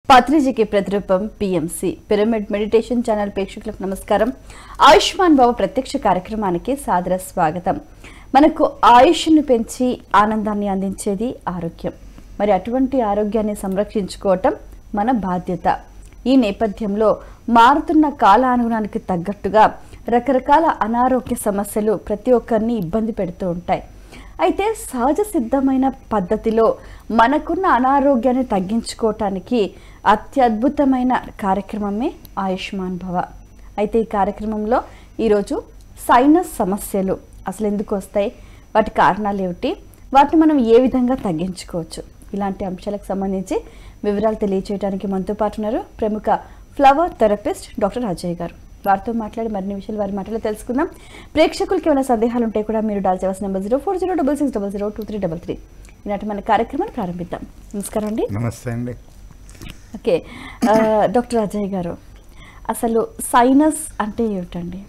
పత్రిజీకి ప్రతిరూపం PMC pyramid meditation channel ప్రేక్షకులకు నమస్కారం ఆయుష్మాన్ బాబు ప్రత్యక్ష కార్యక్రమానికి సాదర స్వాగతం మనకు ఆయుష్ను పెంచి ఆనందాన్ని అందించేది ఆరోగ్యం మరి అటువంటి ఆరోగ్యాన్ని సంరక్షించుకోవటం మన బాధ్యత ఈ నేపథ్యంలో మారుతున్న కాలానుగుణానికి తగ్గట్టుగా రకరకాల అనారోగ్య సమస్యలు ప్రతి ఒక్కరిని ఇబ్బంది పెడుతూ ఉంటాయి అయితే సహజ సిద్ధమైన పద్ధతిలో మనకున్న అనారోగ్యాన్ని తగ్గించుకోవటానికి అత్యద్భుతమైన కార్యక్రమమే ఆయుష్మాన్ భవ అయితే ఈ కార్యక్రమంలో ఈరోజు సైనస్ సమస్యలు అసలు ఎందుకు వస్తాయి వాటి కారణాలు ఏమిటి వాటిని మనం ఏ విధంగా తగ్గించుకోవచ్చు ఇలాంటి అంశాలకు సంబంధించి వివరాలు తెలియజేయడానికి మనతో పాటు ఉన్నారు ప్రముఖ ఫ్లవర్ థెరపిస్ట్ డాక్టర్ అజయ్ గారు వారితో మాట్లాడి మరిన్ని విషయాలు వారి మాటలో తెలుసుకుందాం ప్రేక్షకులకి ఏమైనా సందేహాలు ఉంటే కూడా మీరు డైల్ చేయవలసిన number zero four zero double six double zero two three double three ఈనాటి మన కార్యక్రమాన్ని ప్రారంభిద్దాం నమస్కారం అండి నమస్తే అండి ఓకే ఆ, డాక్టర్ అజయ్ గారు అసలు సైనస్ అంటే ఏమిటండి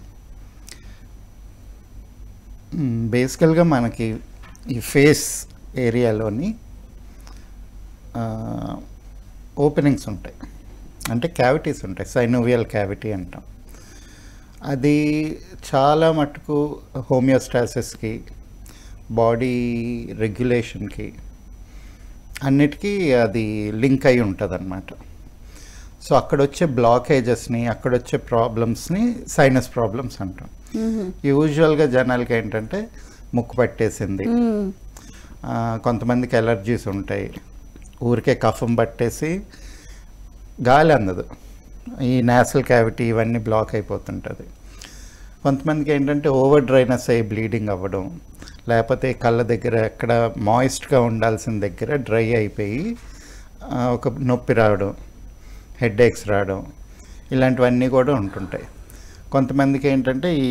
మ్, బేసికల్గా మనకి ఈ ఫేస్ ఏరియాలోని ఆ, ఓపెనింగ్స్ ఉంటాయి అంటే క్యావిటీస్ ఉంటాయి సైనోవియల్ క్యావిటీ అంటాం అది చాలా మటుకు హోమియోస్టాసిస్కి బాడీ రెగ్యులేషన్కి అన్నిటికీ అది లింక్ అయి ఉంటుంది అనమాట సో అక్కడ వచ్చే బ్లాకేజెస్ని అక్కడ వచ్చే ప్రాబ్లమ్స్ని సైనస్ ప్రాబ్లమ్స్ అంటాం యూజువల్గా జనాలకి ఏంటంటే ముక్కు పట్టేసింది మ్మ్. ఆ, కొంతమందికి ఎలర్జీస్ ఉంటాయి ఊరికే కఫం పట్టేసి గాలి అందదు ఈ నేసల్ క్యావిటీ ఇవన్నీ బ్లాక్ అయిపోతుంటుంది కొంతమందికి ఏంటంటే ఓవర్ డ్రైనెస్ అయ్యి బ్లీడింగ్ అవ్వడం లేకపోతే కళ్ళ దగ్గర ఎక్కడ మాయిస్ట్గా ఉండాల్సిన దగ్గర డ్రై అయిపోయి ఆ, ఒక నొప్పి రావడం హెడ్ ఏక్స్ రావడం ఇలాంటివన్నీ కూడా ఉంటుంటాయి కొంతమందికి ఏంటంటే ఈ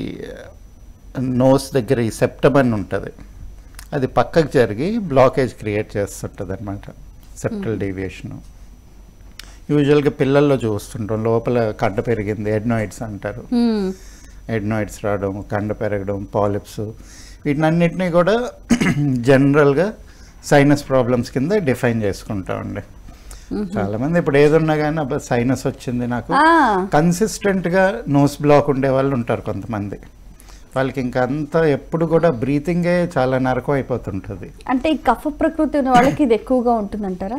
నోస్ దగ్గర ఈ సెప్టమ్ అని ఉంటుంది అది పక్కకు జరిగి బ్లాకేజ్ క్రియేట్ చేస్తుంటుంది అనమాట సెప్టల్ డీవియేషను యూజువల్గా పిల్లల్లో చూస్తుంటాం లోపల కండ పెరిగింది ఎడ్నాయిడ్స్ అంటారు మ్మ్. ఎడ్నాయిడ్స్ రావడం కండ పెరగడం పాలిప్స్ వీటినన్నిటినీ కూడా జనరల్గా సైనస్ ప్రాబ్లమ్స్ కింద డిఫైన్ చేసుకుంటామండి చాలామంది ఇప్పుడు ఏదున్నా కానీ అబ్బా సైనస్ వచ్చింది నాకు ఆ, కన్సిస్టెంట్గా నోస్ బ్లాక్ ఉండే వాళ్ళు ఉంటారు కొంతమంది వాళ్ళకి ఇంకా అంతా ఎప్పుడు కూడా బ్రీతింగే చాలా నరకం అయిపోతుంటుంది అంటే ఈ కఫ ప్రకృతి ఉన్న వాళ్ళకి ఇది ఎక్కువగా ఉంటుందంటారా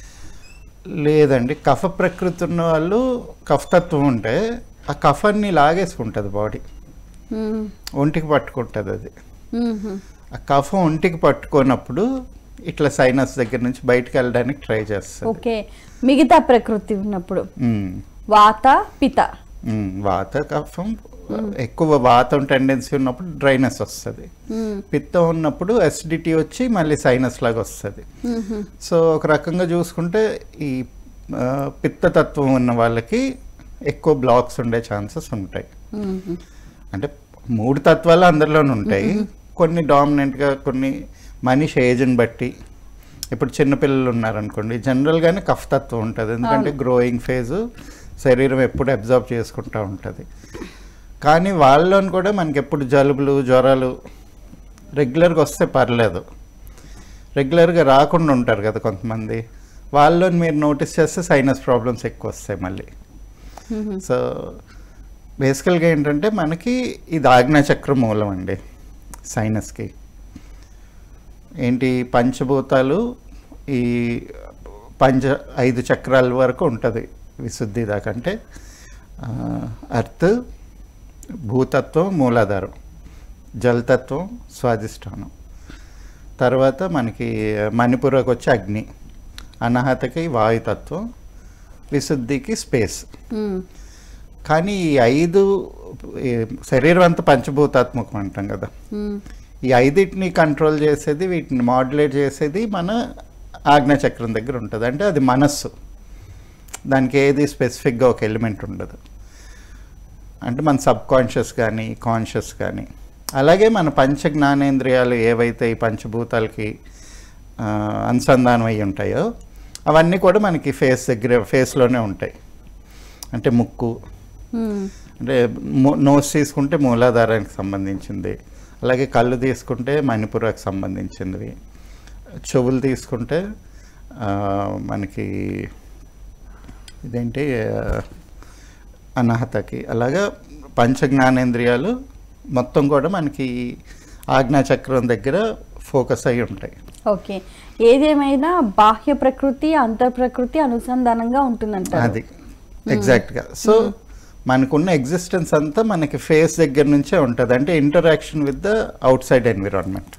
లేదండి కఫ ప్రకృతి ఉన్న వాళ్ళు కఫతత్వం ఉంటే ఆ కఫాన్ని లాగేసుకుంటుంది బాడీ మ్మ్. ఒంటికి పట్టుకుంటుంది అది మ్మ్. ఆ కఫం ఒంటికి పట్టుకున్నప్పుడు ఇట్లా సైనస్ దగ్గర నుంచి బయటకు వెళ్ళడానికి ట్రై చేస్తుంది ఓకే మిగతా ప్రకృతి ఉన్నప్పుడు ఉమ్, వాత పిత ఉమ్, వాత కఫం ఎక్కువ వాతం టెండెన్సీ ఉన్నప్పుడు డ్రైనెస్ వస్తుంది మ్మ్. పిత్తం ఉన్నప్పుడు అసిడిటీ వచ్చి మళ్ళీ సైనస్ లాగా వస్తుంది మ్మ్. సో ఒక రకంగా చూసుకుంటే ఈ ఆ, పిత్తతత్వం ఉన్న వాళ్ళకి ఎక్కువ బ్లాక్స్ ఉండే ఛాన్సెస్ ఉంటాయి మ్మ్. అంటే మూడు తత్వాలు అందరిలోనూ ఉంటాయి కొన్ని డామినెంట్గా కొన్ని మనిషి ఏజ్ని బట్టి ఇప్పుడు చిన్నపిల్లలు ఉన్నారనుకోండి జనరల్గానే కఫ్ తత్వం ఉంటుంది ఎందుకంటే గ్రోయింగ్ ఫేజ్ శరీరం ఎప్పుడు అబ్జర్వ్ చేసుకుంటూ ఉంటుంది కానీ వాళ్ళలోని కూడా మనకి ఎప్పుడు జలుబులు జ్వరాలు రెగ్యులర్గా వస్తే పర్లేదు రెగ్యులర్గా రాకుండా ఉంటారు కదా కొంతమంది వాళ్ళని మీరు నోటీస్ చేస్తే సైనస్ ప్రాబ్లమ్స్ ఎక్కువ వస్తాయి మళ్ళీ మ్మ్. సో బేసికల్గా ఏంటంటే మనకి ఇది ఆజ్ఞాచక్ర మూలం అండి సైనస్కి ఏంటి పంచభూతాలు ఈ పంచ ఐదు చక్రాల వరకు ఉంటుంది విశుద్ధి దాకా అంటే ఆ, అర్త్ భూతత్వం మూలాధారం జలతత్వం స్వాదిష్టానం తర్వాత మనకి మణిపురకు వచ్చి అగ్ని అనాహతకి వాయుతత్వం విశుద్ధికి స్పేస్ మ్మ్. కానీ ఈ ఐదు ఈ శరీరం అంతా పంచభూతాత్మకం అంటాం కదా మ్మ్. ఈ ఐదిటిని కంట్రోల్ చేసేది వీటిని మాడ్యులేట్ చేసేది మన ఆజ్ఞాచక్రం దగ్గర ఉంటుంది అంటే అది మనస్సు దానికి ఏది స్పెసిఫిక్గా ఒక ఎలిమెంట్ ఉండదు అంటే మన సబ్ కాన్షియస్ కానీ కాన్షియస్ కానీ అలాగే మన పంచ జ్ఞానేంద్రియాలు ఏవైతే ఈ పంచభూతాలకి ఆ, అనుసంధానం అయి ఉంటాయో అవన్నీ కూడా మనకి ఫేస్ దగ్గర ఫేస్లోనే ఉంటాయి అంటే ముక్కు మ్మ్. అంటే నోస్ తీసుకుంటే మూలాధారానికి సంబంధించింది అలాగే కళ్ళు తీసుకుంటే మణిపురాకి సంబంధించినవి చెవులు తీసుకుంటే ఆ, మనకి ఇదేంటి ఆ, అనాహతకి అలాగా పంచ జ్ఞానేంద్రియాలు మొత్తం కూడా మనకి ఆజ్ఞాచక్రం దగ్గర ఫోకస్ అయి ఉంటాయి ఓకే ఏదేమైనా బాహ్య ప్రకృతి అంతర్ ప్రకృతి అనుసంధానంగా ఉంటుందంటారు అది ఎగ్జాక్ట్గా సో మనకున్న ఎగ్జిస్టెన్స్ అంతా మనకి ఫేస్ దగ్గర నుంచే ఉంటుంది అంటే interaction with the outside environment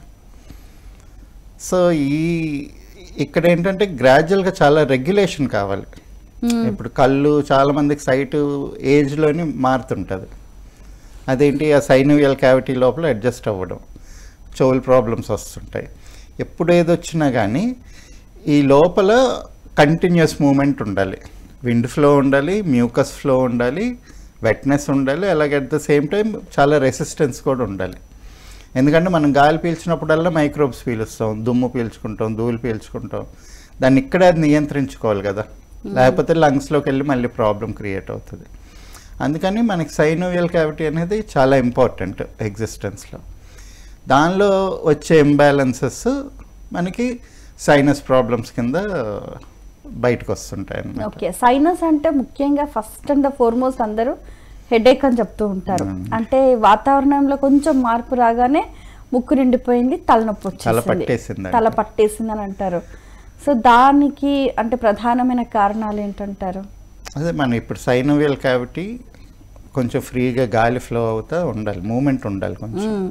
so ఈ ఇక్కడ ఏంటంటే గ్రాడ్యువల్గా చాలా రెగ్యులేషన్ కావాలి మ్మ్. ఇప్పుడు కళ్ళు చాలా మందికి సైట్ ఏజ్లోని మారుతుంటుంది అదేంటి ఆ సైనవియల్ క్యావిటీ లోపల అడ్జస్ట్ అవ్వడం చెవుల ప్రాబ్లమ్స్ వస్తుంటాయి ఎప్పుడు ఏది వచ్చినా కానీ ఈ లోపల కంటిన్యూస్ మూమెంట్ ఉండాలి విండ్ ఫ్లో ఉండాలి మ్యూకస్ ఫ్లో ఉండాలి వెట్నెస్ ఉండాలి అలాగే అట్ ద సేమ్ టైం చాలా రెసిస్టెన్స్ కూడా ఉండాలి ఎందుకంటే మనం గాలి పీల్చినప్పుడల్లా మైక్రోబ్స్ పీలుస్తాం దుమ్ము పీల్చుకుంటాం ధూళి పీల్చుకుంటాం దాన్ని ఇక్కడే అది నియంత్రించుకోవాలి కదా లేకపోతే లంగ్స్లోకి వెళ్ళి మళ్ళీ ప్రాబ్లం క్రియేట్ అవుతుంది అందుకని మనకి సైనోవియల్ క్యావిటీ అనేది చాలా ఇంపార్టెంట్ ఎగ్జిస్టెన్స్లో దానిలో వచ్చే ఇంబ్యాలెన్సెస్ మనకి సైనస్ ప్రాబ్లమ్స్ కింద బయటకు వస్తుంటాయి అన్నమాట ఓకే సైనస్ అంటే ముఖ్యంగా ఫస్ట్ అండ్ ఫార్మోస్ట్ అందరూ హెడేక్ అని చెప్తూ ఉంటారు మ్మ్. అంటే వాతావరణంలో కొంచెం మార్పు రాగానే ముక్కు నిండిపోయింది తలనొప్పి తల వచ్చేసింది పట్టేసింది తల అంటారు. పట్టేసింది అని అంటారు సో దానికి అంటే ప్రధానమైన కారణాలు ఏంటంటారు అదే మనం ఇప్పుడు సైనోవియల్ క్యావిటీ కొంచెం ఫ్రీగా గాలి ఫ్లో అవుతా ఉండాలి మూమెంట్ ఉండాలి కొంచెం మ్మ్.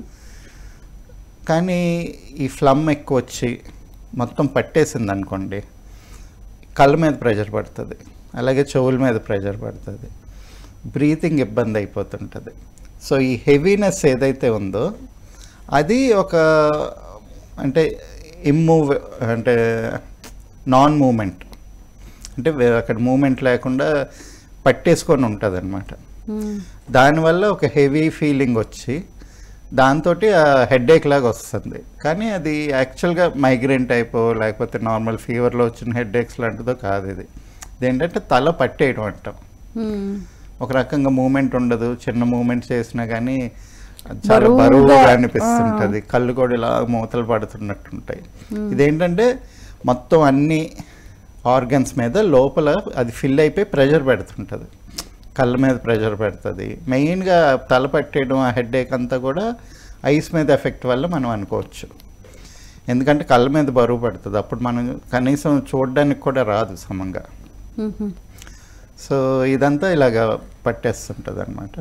కానీ ఈ ఫ్లమ్ ఎక్కువ వచ్చి మొత్తం పట్టేసింది అనుకోండి కళ్ళ మీద ప్రెషర్ పడుతుంది అలాగే చెవుల మీద ప్రెషర్ పడుతుంది బ్రీతింగ్ ఇబ్బంది అయిపోతుంటుంది సో ఈ హెవీనెస్ ఏదైతే ఉందో అది ఒక అంటే ఇమ్మూవ్ అంటే నాన్ మూమెంట్ అంటే వే- అక్కడ మూమెంట్ లేకుండా పట్టేసుకొని ఉంటుంది అనమాట మ్మ్. దానివల్ల ఒక హెవీ ఫీలింగ్ వచ్చి దాంతో హెడేక్ లాగా వస్తుంది కానీ అది యాక్చువల్గా మైగ్రేన్ టైప్ లేకపోతే నార్మల్ ఫీవర్లో వచ్చిన హెడేక్స్ లాంటిదో కాదు ఇది ఇదేంటంటే తల పట్టేయడం అంటాం మ్మ్. ఒక రకంగా మూమెంట్ ఉండదు చిన్న మూమెంట్ చేసినా కానీ అది చాలా బరువుగా, బరువుగా అనిపిస్తుంటుంది కళ్ళు కూడా ఇలా మూతలు పడుతున్నట్టు ఉంటాయి ఇదేంటంటే మొత్తం అన్ని ఆర్గన్స్ మీద లోపల అది ఫిల్ అయిపోయి ప్రెషర్ పెడుతుంటుంది కళ్ళ మీద ప్రెషర్ పెడుతుంది మెయిన్గా తల పట్టేయడం ఆ హెడేక్ అంతా కూడా ఐస్ మీద ఎఫెక్ట్ వల్ల మనం అనుకోవచ్చు ఎందుకంటే కళ్ళ మీద బరువు పడుతుంది అప్పుడు మనం కనీసం చూడడానికి కూడా రాదు సమంగా మ్మ్. సో ఇదంతా ఇలాగ పట్టేస్తుంటుంది అనమాట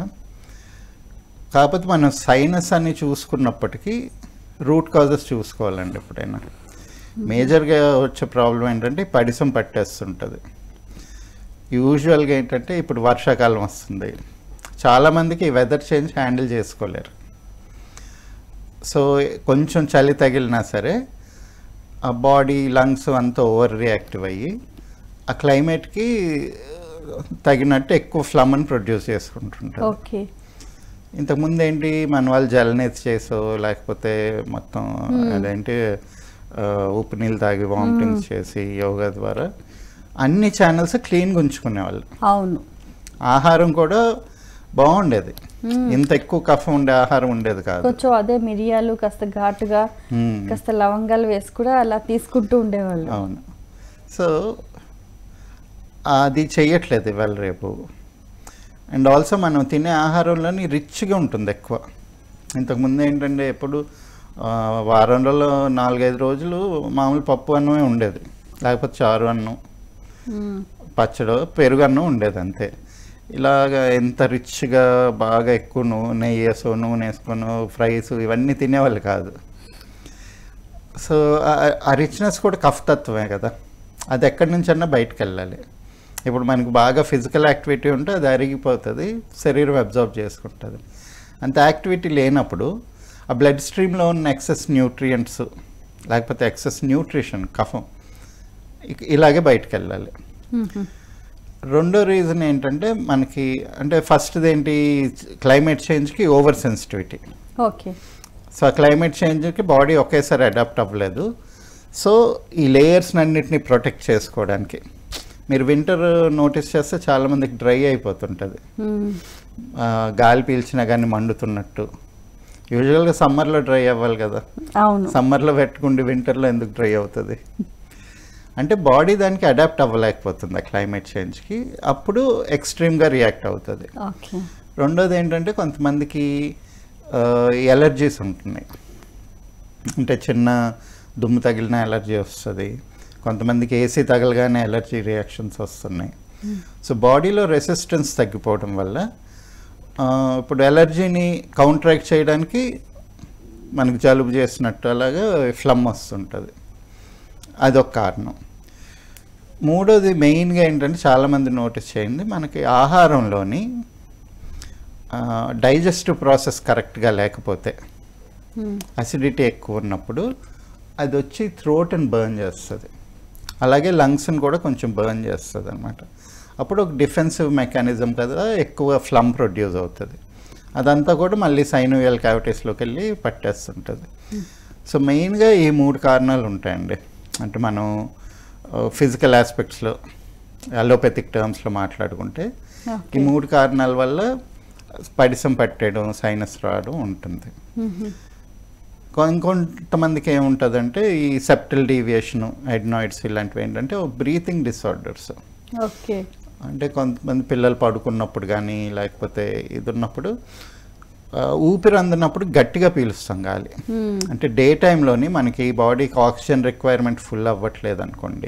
కాకపోతే మనం సైనస్ అని చూసుకున్నప్పటికీ రూట్ కాజెస్ చూసుకోవాలండి ఎప్పుడైనా మేజర్గా వచ్చే ప్రాబ్లం ఏంటంటే ఈ పడిసం పట్టేస్తుంటుంది యూజువల్గా ఏంటంటే ఇప్పుడు వర్షాకాలం వస్తుంది చాలామందికి ఈ వెదర్ చేంజ్ హ్యాండిల్ చేసుకోలేరు సో కొంచెం చలి తగిలినా సరే ఆ బాడీ లంగ్స్ అంతా ఓవర్ రియాక్టివ్ అయ్యి ఆ క్లైమేట్కి తగినట్టు ఎక్కువ ఫ్లమ్ని ప్రొడ్యూస్ చేసుకుంటుంటారు ఓకే ఇంతకుముందు ఏంటి మన వాళ్ళు జలనేతి చేసో లేకపోతే మొత్తం అదేంటి ఆ, ఉప్పు నీళ్ళు తాగి వామిటింగ్స్ చేసి యోగా ద్వారా అన్ని ఛానల్స్ క్లీన్గా ఉంచుకునేవాళ్ళు అవును ఆహారం కూడా బాగుండేది ఇంత ఎక్కువ కఫం ఉండే ఆహారం ఉండేది కాదు కొంచెం అదే మిరియాలు కాస్త ఘాటుగా మ్మ్. కాస్త లవంగాలు వేసి కూడా అలా తీసుకుంటూ ఉండేవాళ్ళు అవును సో అది చెయ్యట్లేదు ఇవాళ రేపు అండ్ ఆల్సో మనం తినే ఆహారంలోని రిచ్గా ఉంటుంది ఎక్కువ ఇంతకుముందు ఏంటంటే ఎప్పుడు ఆ, వారంలో నాలుగైదు రోజులు మామూలు పప్పు అన్నమే ఉండేది లేకపోతే చారు అన్నం మ్మ్. పచ్చడి పెరుగు అన్నం ఉండేది అంతే ఇలాగ ఎంత రిచ్గా బాగా ఎక్కువ నూ- నెయ్యి వేసో నూనె వేసుకొని ఫ్రైస్ ఇవన్నీ తినేవాళ్ళు కాదు సో ఆ- ఆ రిచ్నెస్ కూడా కఫ్ తత్వమే కదా అది ఎక్కడి నుంచన్నా బయటకు వెళ్ళాలి ఇప్పుడు మనకు బాగా ఫిజికల్ యాక్టివిటీ ఉంటే అది అరిగిపోతుంది శరీరం అబ్జర్వ్ చేసుకుంటుంది అంత యాక్టివిటీ లేనప్పుడు ఆ బ్లడ్ స్ట్రీమ్లో ఉన్న ఎక్సెస్ న్యూట్రియంట్స్ లేకపోతే ఎక్సెస్ న్యూట్రిషన్ కఫం ఇక- ఇలాగే బయటకు వెళ్ళాలి మ్మ్. రెండో రీజన్ ఏంటంటే మనకి అంటే ఫస్ట్ది ఏంటి క్లైమేట్ చేంజ్కి ఓవర్ సెన్సిటివిటీ ఓకే సో ఆ క్లైమేట్ చేంజ్కి బాడీ ఒకేసారి అడాప్ట్ అవ్వలేదు సో ఈ లేయర్స్ అన్నిటిని ప్రొటెక్ట్ చేసుకోవడానికి మీరు వింటర్ నోటీస్ చేస్తే చాలామందికి డ్రై అయిపోతుంటుంది మ్మ్. ఆ, గాలి పీల్చినా కానీ మండుతున్నట్టు యూజువల్గా సమ్మర్లో డ్రై అవ్వాలి కదా అవును సమ్మర్లో పెట్టుకుండి వింటర్లో ఎందుకు డ్రై అవుతుంది అంటే బాడీ దానికి అడాప్ట్ అవ్వలేకపోతుంది ఆ క్లైమేట్ చేంజ్కి అప్పుడు ఎక్స్ట్రీమ్గా రియాక్ట్ అవుతుంది ఓకే రెండోది ఏంటంటే కొంతమందికి ఎలర్జీస్ ఉంటున్నాయి అంటే చిన్న దుమ్ము తగిలిన ఎలర్జీ వస్తుంది కొంతమందికి ఏసీ తగలగానే ఎలర్జీ రియాక్షన్స్ వస్తున్నాయి సో బాడీలో రెసిస్టెన్స్ తగ్గిపోవడం వల్ల ఆ, ఇప్పుడు ఎలర్జీని కౌంటరాక్ట్ చేయడానికి మనకు జలుబు చేసినట్టు అలాగా ఫ్లమ్ వస్తుంటుంది అదొక కారణం మూడోది మెయిన్గా ఏంటంటే చాలామంది నోటీస్ చేయండి మనకి ఆహారంలోని డైజెస్టివ్ ప్రాసెస్ కరెక్ట్గా లేకపోతే అసిడిటీ ఎక్కువ ఉన్నప్పుడు అది వచ్చి థ్రోట్ని బర్న్ చేస్తుంది అలాగే లంగ్స్ని కూడా కొంచెం బర్న్ చేస్తుంది అనమాట అప్పుడు ఒక డిఫెన్సివ్ మెకానిజం కదా ఎక్కువ ఫ్లమ్ ప్రొడ్యూస్ అవుతుంది అదంతా కూడా మళ్ళీ సైనోవియల్ క్యావిటీస్లోకి వెళ్ళి పట్టేస్తుంటుంది సో మెయిన్గా ఈ మూడు కారణాలు ఉంటాయండి అంటే మనం ఫిజికల్ ఆస్పెక్ట్స్లో అలోపతిక్ టర్మ్స్లో మాట్లాడుకుంటే ఈ ఓకే మూడు కారణాల వల్ల పడిసం పట్టేయడం సైనస్ రావడం ఉంటుంది కొ- కొంతమందికి ఏముంటుందంటే ఈ సెప్టల్ డీవియేషన్ ఎడ్నాయిడ్స్ ఇలాంటివి ఏంటంటే బ్రీతింగ్ డిసార్డర్స్ ఓకే అంటే కొంతమంది పిల్లలు పడుకున్నప్పుడు కానీ లేకపోతే ఇది ఉన్నప్పుడు ఆ, ఊపిరి అందనప్పుడు గట్టిగా పీలుస్తాం గాలి అంటే డే టైంలోని మనకి బాడీకి ఆక్సిజన్ రిక్వైర్మెంట్ ఫుల్ అవ్వట్లేదు అనుకోండి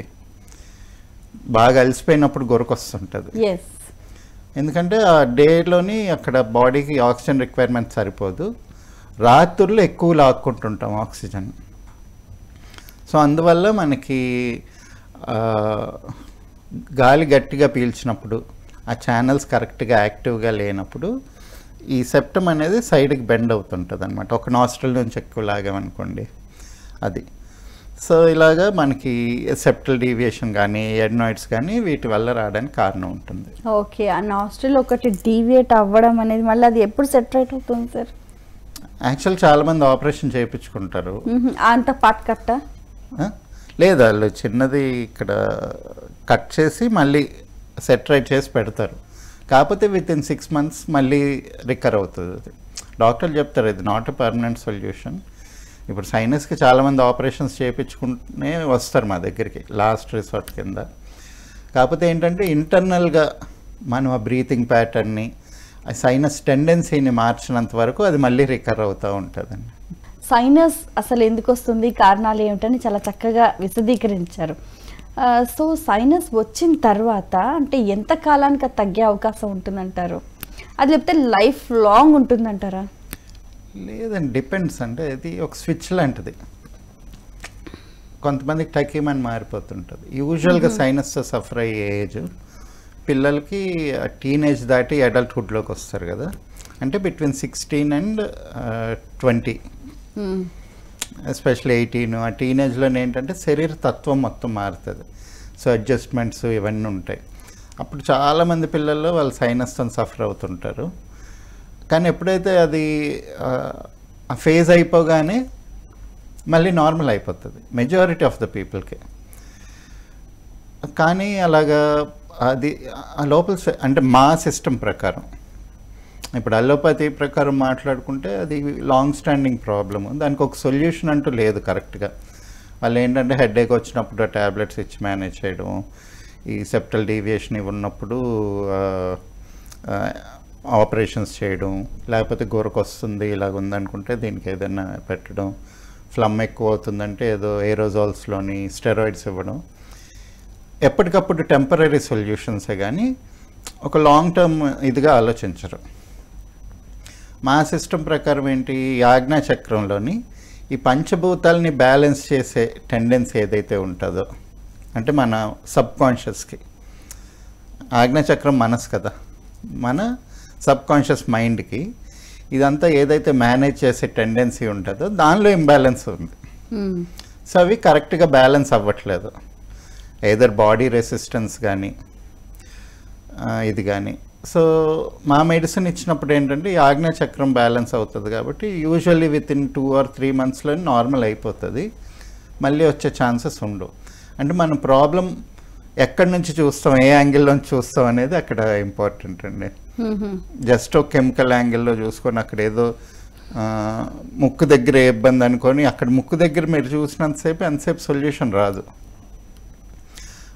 బాగా అలసిపోయినప్పుడు గొరకొస్తుంటుంది ఎస్ ఎందుకంటే ఆ డేలోని అక్కడ బాడీకి ఆక్సిజన్ రిక్వైర్మెంట్ సరిపోదు రాత్రుల్లో ఎక్కువ లాక్కుంటుంటాం ఆక్సిజన్ సో అందువల్ల మనకి ఆ, గాలి గట్టిగా పీల్చినప్పుడు ఆ ఛానల్స్ కరెక్ట్గా యాక్టివ్గా లేనప్పుడు ఈ సెప్టమ్ అనేది సైడ్కి బెండ్ అవుతుంటుంది అనమాట ఒక నాస్ట్రల్ నుంచి ఎక్కువ లాగామనుకోండి అది సో ఇలాగా మనకి సెప్టల్ డీవియేషన్ కానీ ఎడ్నాయిడ్స్ కానీ వీటి వల్ల రావడానికి కారణం ఉంటుంది ఓకే ఆ నాస్ట్రిల్ ఒకటి డీవియేట్ అవ్వడం అనేది మళ్ళీ అది ఎప్పుడు సెట్ రైట్ అవుతుంది సార్ యాక్చువల్ చాలామంది ఆపరేషన్ చేయించుకుంటారు అంత పాట్ కట్ట ఆ? లేదు వాళ్ళు చిన్నది ఇక్కడ కట్ చేసి మళ్ళీ సెట్ రైట్ చేసి పెడతారు కాకపోతే విత్ ఇన్ సిక్స్ మంత్స్ మళ్ళీ రికర్ అవుతుంది అది డాక్టర్లు చెప్తారు ఇది నాట్ ఎ పర్మనెంట్ సొల్యూషన్ ఇప్పుడు సైనస్కి చాలామంది ఆపరేషన్స్ చేయించుకుంటూనే వస్తారు మా దగ్గరికి లాస్ట్ రిసార్ట్ కింద కాకపోతే ఏంటంటే ఇంటర్నల్గా మనం ఆ బ్రీతింగ్ ప్యాటర్న్ని ఆ సైనస్ టెండెన్సీని మార్చినంత వరకు అది మళ్ళీ రికర్ అవుతూ ఉంటుందండి సైనస్ అసలు ఎందుకు వస్తుంది కారణాలు ఏమిటని చాలా చక్కగా విశదీకరించారు ఆ, సో సైనస్ వచ్చిన తర్వాత అంటే ఎంత కాలానికి అది తగ్గే అవకాశం ఉంటుందంటారు అది లేకపోతే లైఫ్ లాంగ్ ఉంటుందంటారా లేదండి డిపెండ్స్ అంటే ఇది ఒక స్విచ్ లాంటిది కొంతమందికి టకీమని మారిపోతుంటుంది యూజువల్గా సైనస్తో సఫర్ అయ్యే ఏజ్ పిల్లలకి టీనేజ్ దాటి అడల్ట్హుడ్లోకి వస్తారు కదా అంటే between sixteen and twenty especially eighteen ఆ టీనేజ్లో ఏంటంటే శరీర తత్వం మొత్తం మారుతుంది సో అడ్జస్ట్మెంట్స్ ఇవన్నీ ఉంటాయి అప్పుడు చాలామంది పిల్లల్లో వాళ్ళు సైనస్తో సఫర్ అవుతుంటారు కానీ ఎప్పుడైతే అది ఆ ఫేజ్ అయిపోగానే మళ్ళీ నార్మల్ అయిపోతుంది మెజారిటీ ఆఫ్ ద పీపుల్కి కానీ అలాగా అది ఆ లోపల స- అంటే మా సిస్టమ్ ప్రకారం ఇప్పుడు అల్లోపతి ప్రకారం మాట్లాడుకుంటే అది లాంగ్ స్టాండింగ్ ప్రాబ్లమ్ దానికి ఒక సొల్యూషన్ అంటూ లేదు కరెక్ట్గా వాళ్ళు ఏంటంటే హెడేక్ వచ్చినప్పుడు ట్యాబ్లెట్స్ ఇచ్చి మేనేజ్ చేయడం ఈ సెప్టల్ డీవియేషన్ ఇవి ఉన్నప్పుడు ఆపరేషన్స్ చేయడం లేకపోతే గోరకు వస్తుంది ఇలాగ ఉందనుకుంటే దీనికి ఏదైనా పెట్టడం ఫ్లమ్ ఎక్కువ అవుతుందంటే ఏదో ఏరోజాల్స్లోని స్టెరాయిడ్స్ ఇవ్వడం ఎప్పటికప్పుడు టెంపరీ సొల్యూషన్సే కానీ ఒక లాంగ్ టర్మ్ ఇదిగా ఆలోచించరు మా సిస్టమ్ ప్రకారం ఏంటి ఈ ఆజ్ఞా చక్రంలోని ఈ పంచభూతాలని బ్యాలెన్స్ చేసే టెండెన్సీ ఏదైతే ఉంటుందో అంటే మన సబ్ కాన్షియస్కి ఆజ్ఞాచక్రం మనసు కదా మన సబ్ కాన్షియస్ మైండ్కి ఇదంతా ఏదైతే మేనేజ్ చేసే టెండెన్సీ ఉంటుందో దానిలో ఇంబ్యాలెన్స్ ఉంది సో అవి కరెక్ట్గా బ్యాలెన్స్ అవ్వట్లేదు ఏదర్ బాడీ రెసిస్టెన్స్ కానీ ఇది కానీ సో మా మెడిసిన్ ఇచ్చినప్పుడు ఏంటంటే ఈ ఆజ్ఞా చక్రం బ్యాలెన్స్ అవుతుంది కాబట్టి usually within two or three మంత్స్లో నార్మల్ అయిపోతుంది మళ్ళీ వచ్చే ఛాన్సెస్ ఉండవు అంటే మన ప్రాబ్లం ఎక్కడి నుంచి చూస్తాం ఏ యాంగిల్లో నుంచి చూస్తాం అనేది అక్కడ ఇంపార్టెంట్ అండి జస్ట్ ఒక కెమికల్ యాంగిల్లో చూసుకొని అక్కడ ఏదో ఆ, ముక్కు దగ్గర ఏ ఇబ్బంది అనుకొని అక్కడ ముక్కు దగ్గర మీరు చూసినంతసేపు ఎంతసేపు సొల్యూషన్ రాదు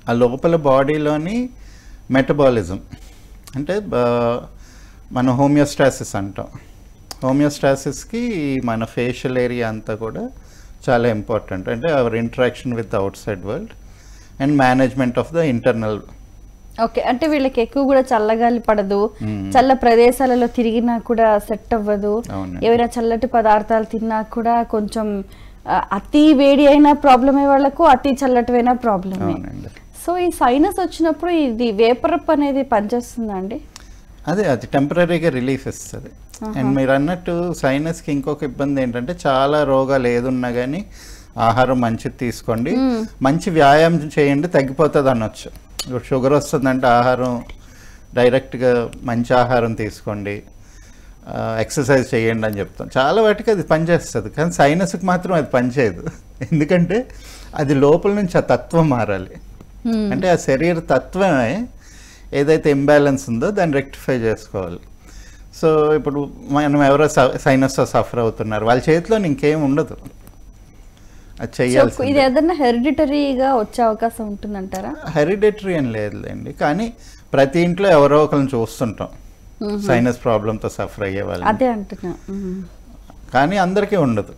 ఆ లోపల బాడీలోని మెటబాలిజం అంటే బ- మన హోమియోస్టాసిస్ అంటాం హోమియోస్టాసిస్కి మన ఫేషియల్ ఏరియా అంతా కూడా చాలా ఇంపార్టెంట్ అంటే our interaction with the outside world and management of the internal okay అంటే వీళ్ళకి ఎక్కువ కూడా చల్లగాలి పడదు మ్మ్. చల్ల ప్రదేశాలలో తిరిగినా కూడా సెట్ అవ్వదు అవునండి. ఏవైనా చల్లటి పదార్థాలు తిన్నా కూడా కొంచెం ఆ, అతి వేడి అయినా ప్రాబ్లమే వాళ్ళకు అతి చల్లటివైనా ప్రాబ్లమే అవునండి సో ఈ సైనస్ వచ్చినప్పుడు ఇది వేపరప్ అనేది పనిచేస్తుందా అండి అదే అది టెంపరీగా రిలీఫ్ ఇస్తుంది అండ్ మీరు అన్నట్టు సైనస్కి ఇంకొక ఇబ్బంది ఏంటంటే చాలా రోగాలు ఏదున్నా కానీ ఆహారం మంచిది తీసుకోండి మంచి వ్యాయామం చేయండి తగ్గిపోతుంది అనొచ్చు ఇప్పుడు షుగర్ వస్తుందంటే ఆహారం డైరెక్ట్గా మంచి ఆహారం తీసుకోండి ఎక్సర్సైజ్ చేయండి అని చెప్తాం చాలా వాటికి అది పనిచేస్తుంది కానీ సైనస్కి మాత్రం అది పనిచేయదు ఎందుకంటే అది లోపల నుంచి ఆ తత్వం మారాలి మ్మ్. అంటే ఆ శరీర తత్వమే ఏదైతే ఇంబ్యాలెన్స్ ఉందో దాన్ని రెక్టిఫై చేసుకోవాలి సో ఇప్పుడు మనం ఎవరో సైనస్తో సఫర్ అవుతున్నారు వాళ్ళ చేతిలో ఇంకేం ఉండదు అది సో ఇది చెయ్యాల్సింది ఏదన్నా హెరిడిటరీగా వచ్చే అవకాశం ఉంటుందంటారా హెరిడేటరీ అని లేదులేండి కానీ ప్రతి ఇంట్లో ఎవరో ఒకరిని చూస్తుంటాం సైనస్ ప్రాబ్లంతో సఫర్ అయ్యే వాళ్ళు అదే అంటున్నా మ్మ్. కానీ అందరికీ ఉండదు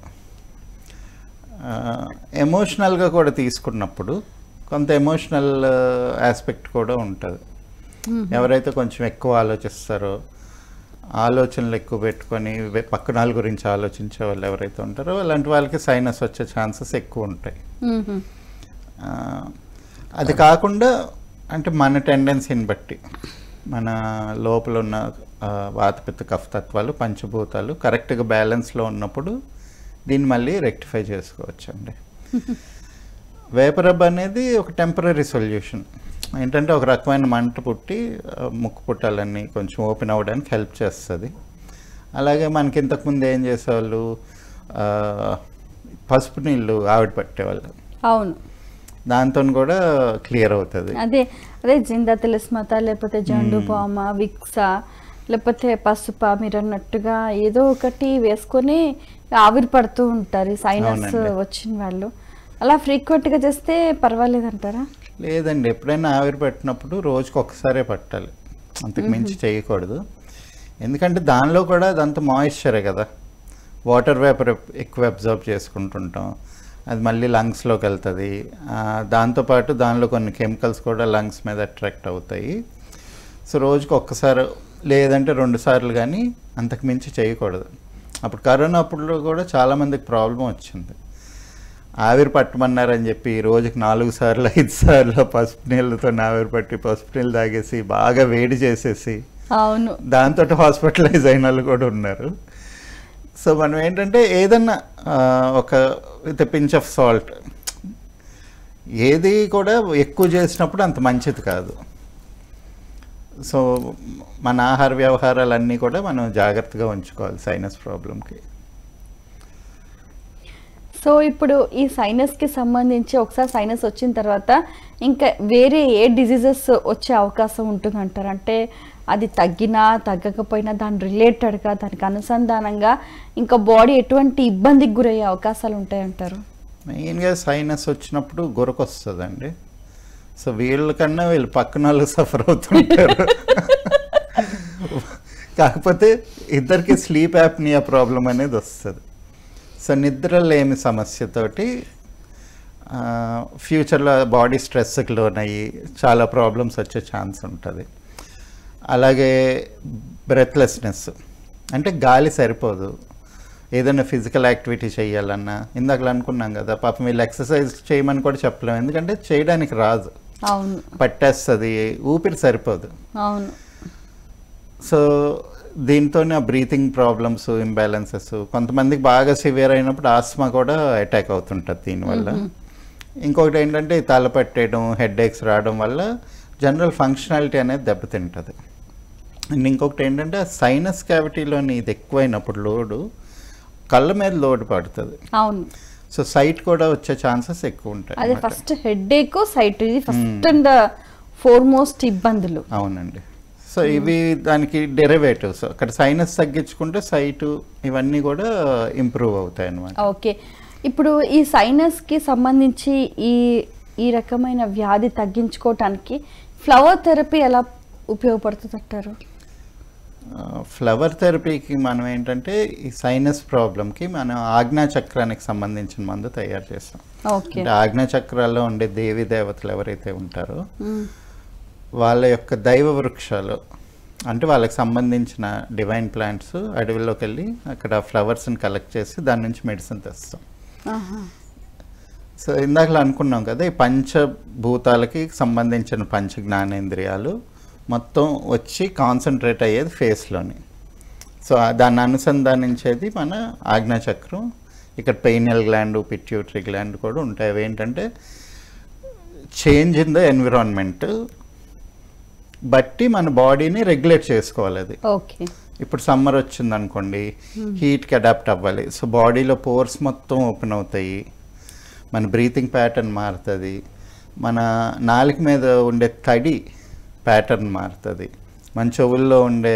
ఎమోషనల్గా కూడా తీసుకున్నప్పుడు కొంత ఎమోషనల్ ఆస్పెక్ట్ కూడా ఉంటుంది ఎవరైతే కొంచెం ఎక్కువ ఆలోచిస్తారో ఆలోచనలు ఎక్కువ పెట్టుకొని వె- పక్కన వాళ్ళ గురించి ఆలోచించే వాళ్ళు ఎవరైతే ఉంటారో అలాంటి వాళ్ళకి సైనస్ వచ్చే ఛాన్సెస్ ఎక్కువ ఉంటాయి మ్మ్. ఆ, అది కాకుండా అంటే మన టెండెన్సీని బట్టి మన లోపల ఉన్న ఆ, వాతపిత్త కఫ్ తత్వాలు పంచభూతాలు కరెక్ట్గా బ్యాలెన్స్లో ఉన్నప్పుడు దీన్ని మళ్ళీ రెక్టిఫై చేసుకోవచ్చు అండి వేపరబ్ అనేది ఒక టెంపరీ సొల్యూషన్ ఏంటంటే ఒక రకమైన మంట పుట్టి ఆ, ముక్కు పుట్టాలన్నీ కొంచెం ఓపెన్ అవ్వడానికి హెల్ప్ చేస్తుంది అలాగే మనకి ఇంతకుముందు ఏం చేసేవాళ్ళు ఆ, పసుపు నీళ్ళు ఆవిడ పట్టేవాళ్ళు అవును దాంతో కూడా క్లియర్ అవుతుంది అదే అదే జిందా తిలస్మత లేకపోతే జండు బామ విక్సా లేకపోతే పసుప మీరు అన్నట్టుగా ఏదో ఒకటి వేసుకొని ఆవిరి పడుతూ ఉంటారు ఈ సైనస్ అవునండి. వచ్చిన వాళ్ళు అలా frequent గా చేస్తే పర్వాలేదంటారా లేదండి ఎప్పుడైనా ఆవిరి పెట్టినప్పుడు రోజుకి ఒక్కసారే పట్టాలి అంతకు మించి చేయకూడదు ఎందుకంటే దానిలో కూడా అదంతా మాయిశ్చరే కదా వాటర్ వేపర్ ఎక్కువ అబ్జర్వ్ చేసుకుంటుంటాం అది మళ్ళీ లంగ్స్లోకి వెళ్తుంది ఆ, దాంతోపాటు దానిలో కొన్ని కెమికల్స్ కూడా లంగ్స్ మీద అట్రాక్ట్ అవుతాయి సో రోజుకి ఒక్కసారి లేదంటే రెండు సార్లు కానీ అంతకు మించి చేయకూడదు అప్పుడు కరోనా అప్పుడు కూడా చాలామందికి ప్రాబ్లం వచ్చింది ఆవిరి పట్టమన్నారని చెప్పి రోజుకి నాలుగు సార్లు ఐదు సార్లు పసుపు నీళ్ళతో ఆవిరి పట్టి పసుపు నీళ్ళు తాగేసి బాగా వేడి చేసేసి అవును దాంతో హాస్పిటలైజ్ అయిన వాళ్ళు కూడా ఉన్నారు సో మనం ఏంటంటే ఏదన్నా ఆ, ఒక విత్ పించ్ ఆఫ్ సాల్ట్ ఏది కూడా ఎక్కువ చేసినప్పుడు అంత మంచిది కాదు సో మన ఆహార వ్యవహారాలన్నీ కూడా మనం జాగ్రత్తగా ఉంచుకోవాలి సైనస్ ప్రాబ్లంకి సో ఇప్పుడు ఈ సైనస్ కి సంబంధించి ఒకసారి సైనస్ వచ్చిన తర్వాత ఇంకా వేరే ఏ డిసీజెస్ వచ్చే అవకాశం ఉంటుందంటారు అంటే అది తగ్గినా తగ్గకపోయినా దాని రిలేటెడ్గా దానికి అనుసంధానంగా ఇంకా బాడీ ఎటువంటి ఇబ్బందికి గురయ్యే అవకాశాలు ఉంటాయంటారు మెయిన్గా సైనస్ వచ్చినప్పుడు గురక వస్తుందండి సో వీళ్ళకన్నా వీళ్ళు పక్కన వాళ్ళు సఫర్ అవుతుంటారు కాకపోతే ఇద్దరికి స్లీప్ యాప్నియా ప్రాబ్లం అనేది వస్తుంది సో నిద్ర లేని సమస్యతోటి ఫ్యూచర్లో బాడీ స్ట్రెస్కి లోనయ్యి చాలా ప్రాబ్లమ్స్ వచ్చే ఛాన్స్ ఉంటుంది అలాగే బ్రెత్లెస్నెస్ అంటే గాలి సరిపోదు ఏదైనా ఫిజికల్ యాక్టివిటీ చేయాలన్నా ఇందాక అనుకున్నాం కదా పాపం వీళ్ళు ఎక్సర్సైజ్ చేయమని కూడా చెప్పలేము ఎందుకంటే చేయడానికి రాదు అవును పట్టేస్తుంది ఊపిరి సరిపోదు అవును సో దీంతోనే బ్రీతింగ్ ప్రాబ్లమ్స్ ఇంబ్యాలెన్సెస్ కొంతమందికి బాగా సివియర్ అయినప్పుడు ఆస్మా కూడా అటాక్ అవుతుంటుంది దీనివల్ల ఇంకొకటి ఏంటంటే ఈ తల పట్టేయడం హెడ్ ఏక్స్ రావడం వల్ల జనరల్ ఫంక్షనాలిటీ అనేది దెబ్బతింటుంది అండ్ ఇంకొకటి ఏంటంటే ఆ సైనస్ క్యావిటీలోని ఇది ఎక్కువైనప్పుడు లోడు కళ్ళ మీద లోడ్ పడుతుంది అవును సో సైట్ కూడా వచ్చే ఛాన్సెస్ ఎక్కువ ఉంటాయి అదే అన్నమాట. ఫస్ట్ హెడ్ ఏక్ సైట్ ఇది ఫస్ట్ అండ్ ఫోర్మోస్ట్ ఇబ్బందులు అవునండి సో ఇవి దానికి డెరివేటివ్స్ అక్కడ సైనస్ తగ్గించుకుంటే సైటు ఇవన్నీ కూడా ఇంప్రూవ్ అవుతాయి అన్నమాట ఓకే ఇప్పుడు ఈ సైనస్ కి సంబంధించి ఈ ఈ రకమైన వ్యాధి తగ్గించుకోవటానికి ఫ్లవర్ థెరపీ ఎలా ఉపయోగపడుతుంది అంటారు ఫ్లవర్ థెరపీకి మనం ఏంటంటే ఈ సైనస్ ప్రాబ్లంకి మనం ఆజ్ఞా చక్రానికి సంబంధించిన మందు తయారు చేస్తాం ఓకే అంటే ఆజ్ఞా చక్రాల్లో ఉండే దేవి దేవతలు ఎవరైతే ఉంటారో మ్మ్. వాళ్ళ యొక్క దైవ వృక్షాలు అంటే వాళ్ళకి సంబంధించిన డివైన్ ప్లాంట్స్ అడవిలోకి వెళ్ళి అక్కడ ఫ్లవర్స్ని కలెక్ట్ చేసి దాని నుంచి మెడిసిన్ తెస్తాం ఆహా. సో ఇందాకలా అనుకున్నాం కదా ఈ పంచభూతాలకి సంబంధించిన పంచ జ్ఞానేంద్రియాలు మొత్తం వచ్చి కాన్సన్ట్రేట్ అయ్యేది ఫేస్లోని సో ఆ- దాన్ని అనుసంధానించేది మన ఆజ్ఞాచక్రం ఇక్కడ పెయినియల్ గ్లాండ్ పిట్యూటరీ గ్లాండ్ కూడా ఉంటాయి అవి ఏంటంటే చేంజ్ ఇన్ ద ఎన్విరాన్మెంట్ బట్టి మన బాడీని రెగ్యులేట్ చేసుకోవాలి అది ఓకే ఇప్పుడు సమ్మర్ వచ్చింది అనుకోండి హీట్కి అడాప్ట్ అవ్వాలి సో బాడీలో పోర్స్ మొత్తం ఓపెన్ అవుతాయి మన బ్రీతింగ్ ప్యాటర్న్ మారుతుంది మన నాలుక మీద ఉండే తడి ప్యాటర్న్ మారుతుంది మన చెవుల్లో ఉండే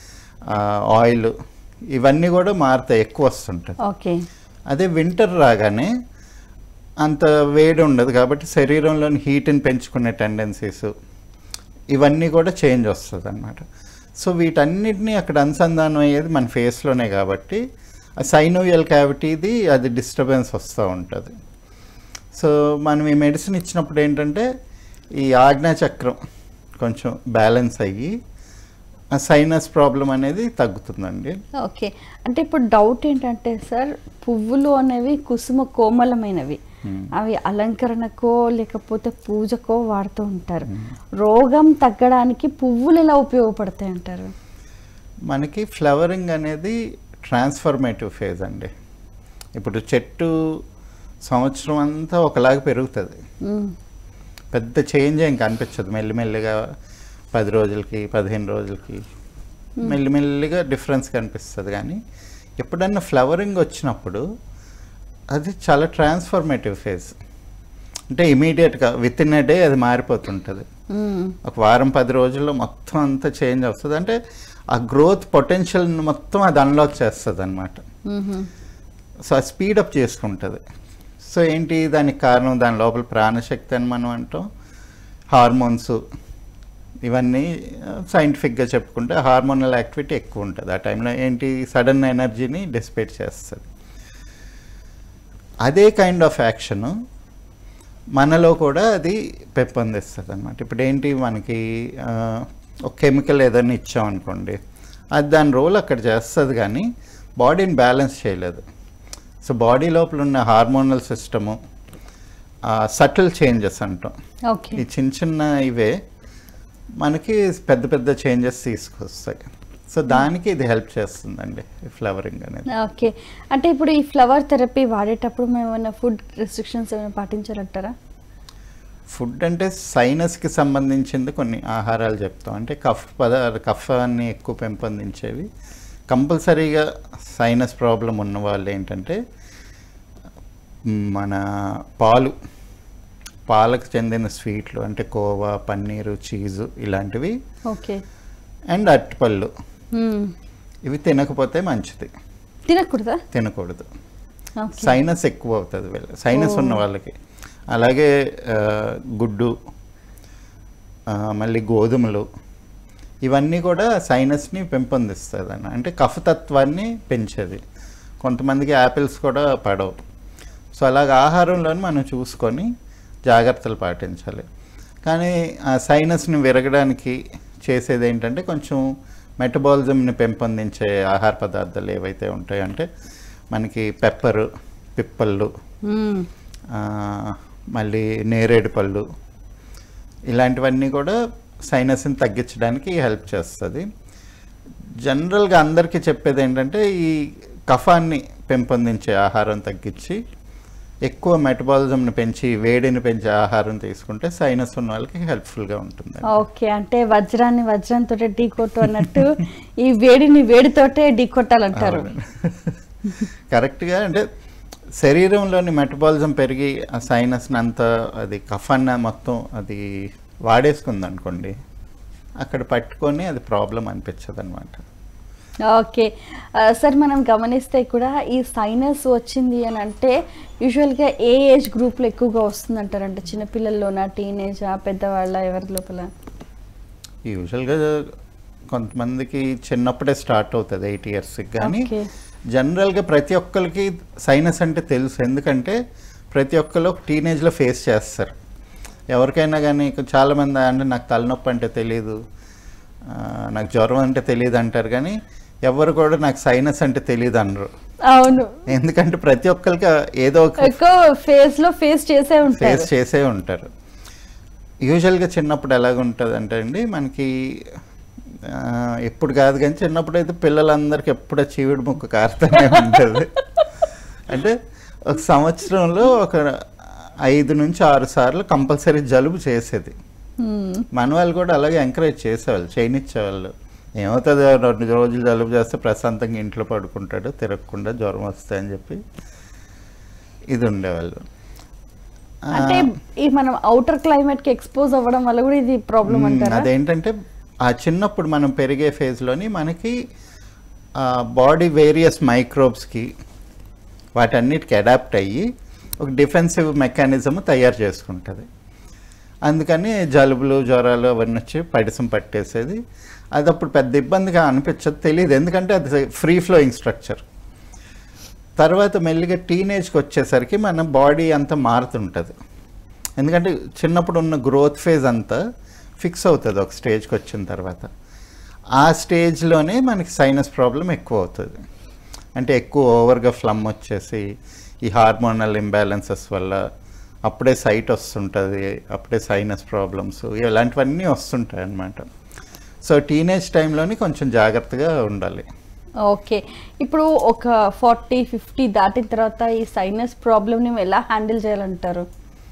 ఆయిల్ ఇవన్నీ కూడా మారుతాయి ఎక్కువ వస్తుంటుంది ఓకే అదే వింటర్ రాగానే అంత వేడి ఉండదు కాబట్టి శరీరంలోని హీట్ని పెంచుకునే టెండెన్సీస్ ఇవన్నీ కూడా చేంజ్ వస్తుంది అనమాట సో వీటన్నిటిని అక్కడ అనుసంధానం అయ్యేది మన ఫేస్లోనే కాబట్టి ఆ సైనోవియల్ క్యావిటీది అది డిస్టర్బెన్స్ వస్తూ ఉంటుంది సో మనం ఈ మెడిసిన్ ఇచ్చినప్పుడు ఏంటంటే ఈ ఆజ్ఞాచక్రం కొంచెం బ్యాలెన్స్ అయ్యి ఆ సైనస్ ప్రాబ్లం అనేది తగ్గుతుందండి ఓకే అంటే ఇప్పుడు డౌట్ ఏంటంటే సార్ పువ్వులు అనేవి కుసుమ కోమలమైనవి Hmm. అవి అలంకరణకో లేకపోతే పూజకో వాడుతూ ఉంటారు రోగం తగ్గడానికి పువ్వులు ఎలా ఉపయోగపడతాయి అంటారు మనకి ఫ్లవరింగ్ అనేది ట్రాన్స్ఫర్మేటివ్ ఫేజ్ అండి ఇప్పుడు చెట్టు సంవత్సరం అంతా ఒకలాగా పెరుగుతుంది మ్మ్. పెద్ద చేంజ్ ఏం కనిపించదు మెల్లిమెల్లిగా పది రోజులకి పదిహేను రోజులకి మెల్లిమెల్లిగా డిఫరెన్స్ కనిపిస్తుంది కానీ ఎప్పుడన్నా ఫ్లవరింగ్ వచ్చినప్పుడు అది చాలా ట్రాన్స్ఫర్మేటివ్ ఫేజ్ అంటే ఇమీడియట్గా విత్ ఇన్ ఎ డే అది మారిపోతుంటుంది మ్మ్. ఒక వారం పది రోజుల్లో మొత్తం అంతా చేంజ్ వస్తుంది అంటే ఆ గ్రోత్ పొటెన్షియల్ మొత్తం అది అన్లాక్ చేస్తుంది అనమాట మ్మ్. సో అది స్పీడప్ చేసుకుంటుంది సో ఏంటి దానికి కారణం దాని లోపల ప్రాణశక్తి అని మనం అంటాం హార్మోన్స్ ఇవన్నీ సైంటిఫిక్గా చెప్పుకుంటే హార్మోనల్ యాక్టివిటీ ఎక్కువ ఉంటుంది ఆ టైంలో ఏంటి సడన్ ఎనర్జీని డిసిపేట్ చేస్తుంది అదే కైండ్ ఆఫ్ యాక్షన్ మనలో కూడా అది పెంపొందిస్తుంది అనమాట ఇప్పుడు ఏంటి మనకి ఆ, ఒక కెమికల్ ఏదైనా ఇచ్చామనుకోండి అది దాని రోల్ అక్కడ చేస్తుంది కానీ బాడీని బ్యాలెన్స్ చేయలేదు సో బాడీ లోపల ఉన్న హార్మోనల్ సిస్టము సటిల్ చేంజెస్ అంటాం ఓకే ఈ చిన్న చిన్న ఇవే మనకి పెద్ద పెద్ద చేంజెస్ తీసుకొస్తాయి సో దానికి ఇది హెల్ప్ చేస్తుందండి ఈ ఫ్లవరింగ్ అనేది ఓకే అంటే ఇప్పుడు ఈ ఫ్లవర్ థెరపీ వాడేటప్పుడు మేము ఏమైనా ఫుడ్ రెస్ట్రిక్షన్స్ ఏమైనా పాటించాలంటారా ఫుడ్ అంటే సైనస్కి సంబంధించింది కొన్ని ఆహారాలు చెప్తాం అంటే కఫ్ పదార్థ కఫాన్ని ఎక్కువ పెంపొందించేవి కంపల్సరీగా సైనస్ ప్రాబ్లం ఉన్న వాళ్ళు ఏంటంటే మన పాలు పాలకు చెందిన స్వీట్లు అంటే కోవా పన్నీరు చీజు ఇలాంటివి ఓకే అండ్ అరటిపళ్ళు మ్మ్. ఇవి తినకపోతే మంచిది తినకూడదా తినకూడదు ఓకే సైనస్ ఎక్కువ అవుతుంది వీళ్ళ సైనస్ ఓ. ఉన్న వాళ్ళకి అలాగే ఆ, గుడ్డు ఆ, మళ్ళీ గోధుమలు ఇవన్నీ కూడా సైనస్ని పెంపొందిస్తుంది అన్న అంటే కఫతత్వాన్ని పెంచేది కొంతమందికి యాపిల్స్ కూడా పడవు సో అలాగ ఆహారంలోని మనం చూసుకొని జాగ్రత్తలు పాటించాలి కానీ ఆ సైనస్ని విరగడానికి చేసేది ఏంటంటే కొంచెం మెటబాలిజంని పెంపొందించే ఆహార పదార్థాలు ఏవైతే ఉంటాయో అంటే మనకి పెప్పరు పిప్పళ్ళు మ్మ్. ఆ, మళ్ళీ నేరేడు పళ్ళు ఇలాంటివన్నీ కూడా సైనస్ని తగ్గించడానికి హెల్ప్ చేస్తుంది జనరల్గా అందరికీ చెప్పేది ఏంటంటే ఈ కఫాన్ని పెంపొందించే ఆహారం తగ్గించి ఎక్కువ మెటబాలిజంని పెంచి వేడిని పెంచే ఆహారం తీసుకుంటే సైనస్ ఉన్న వాళ్ళకి హెల్ప్ఫుల్గా ఉంటుంది ఓకే అంటే వజ్రాన్ని వజ్రంతో ఢీ కొట్టు అన్నట్టు ఈ వేడిని వేడితోటే ఢీ కొట్టాలంటారు కరెక్ట్గా అంటే శరీరంలోని మెటబాలిజం పెరిగి ఆ సైనస్ని అంతా అది కఫాన్న మొత్తం అది వాడేసుకుంది అనుకోండి అక్కడ పట్టుకొని అది ప్రాబ్లం అనిపించదు అనమాట ఓకే ఆ, సార్ మనం గమనిస్తే కూడా ఈ సైనస్ వచ్చింది అని అంటే యూజువల్గా ఏ ఏజ్ గ్రూప్లో ఎక్కువగా వస్తుంది అంటారంటే చిన్నపిల్లల్లోనా టీనేజా పెద్దవాళ్ళ ఎవరి లోపల యూజువల్గా కొంతమందికి చిన్నప్పుడే స్టార్ట్ అవుతుంది ఎయిట్ ఇయర్స్కి కానీ ఓకే జనరల్గా ప్రతి ఒక్కరికి సైనస్ అంటే తెలుసు ఎందుకంటే ప్రతి ఒక్కరు టీనేజ్లో ఫేస్ చేస్తారు ఎవరికైనా కానీ చాలామంది అంటే నాకు తలనొప్పి అంటే తెలియదు ఆ, నాకు జ్వరం అంటే తెలియదు అంటారు కానీ ఎవరు కూడా నాకు సైనస్ అంటే తెలియదు అనరు అవును ఎందుకంటే ప్రతి ఒక్కరికి ఏదో ఒక ఎక్కువ ఫేస్ లో ఫేస్ చేసే ఫేస్ ఉంటారు చేసే ఉంటారు యూజువల్గా చిన్నప్పుడు ఎలాగ ఉంటుంది అంటే అండి మనకి ఆ, ఎప్పుడు కాదు కానీ చిన్నప్పుడు అయితే పిల్లలందరికీ ఎప్పుడు ఆ చీవిడి ముక్క కారుతూనే ఉంటుంది అంటే ఒక సంవత్సరంలో ఒక ఐదు నుంచి ఆరు సార్లు కంపల్సరీ జలుబు చేసేది మ్మ్. మన వాళ్ళు కూడా అలాగే ఎంకరేజ్ చేసేవాళ్ళు చేయనిచ్చేవాళ్ళు ఏమవుతుంది రెండు రోజులు జలుబు చేస్తే ప్రశాంతంగా ఇంట్లో పడుకుంటాడు తిరగకుండా జ్వరం వస్తాయి అని చెప్పి ఇది ఉండేవాళ్ళు ఆ, అంటే ఈ మనం అవుటర్ క్లైమేట్ కి ఎక్స్పోజ్ అవ్వడం వల్ల కూడా ఇది ప్రాబ్లం మ్మ్, అంటారా అదేంటంటే ఆ చిన్నప్పుడు మనం పెరిగే ఫేజ్లోని మనకి బాడీ వేరియస్ మైక్రోబ్స్కి వాటన్నిటికి అడాప్ట్ అయ్యి ఒక డిఫెన్సివ్ మెకానిజం తయారు చేసుకుంటుంది అందుకని జలుబులు జ్వరాలు అవన్నీ వచ్చి పడిసం పట్టేసేది అది అప్పుడు పెద్ద ఇబ్బందిగా అనిపించదు తెలియదు ఎందుకంటే అది ఫ్రీ ఫ్లోయింగ్ స్ట్రక్చర్ తర్వాత మెల్లిగా టీనేజ్కి వచ్చేసరికి మన బాడీ అంతా మారుతుంటుంది ఎందుకంటే చిన్నప్పుడు ఉన్న గ్రోత్ ఫేజ్ అంతా ఫిక్స్ అవుతుంది ఒక స్టేజ్కి వచ్చిన తర్వాత ఆ స్టేజ్లోనే మనకి సైనస్ ప్రాబ్లం ఎక్కువ అవుతుంది అంటే ఎక్కువ ఓవర్గా ఫ్లమ్ వచ్చేసి ఈ హార్మోనల్ ఇంబ్యాలెన్సెస్ వల్ల అప్పుడే సైట్ వస్తుంటుంది అప్పుడే సైనస్ ప్రాబ్లమ్స్ ఇలాంటివన్నీ వస్తుంటాయి అన్నమాట సో టీనేజ్ టైంలోని కొంచెం జాగ్రత్తగా ఉండాలి ఓకే ఇప్పుడు ఒక ఫార్టీ ఫిఫ్టీ దాటిన తర్వాత ఈ సైనస్ ప్రాబ్లమ్ ని ఎలా హ్యాండిల్ చేయాలంటారు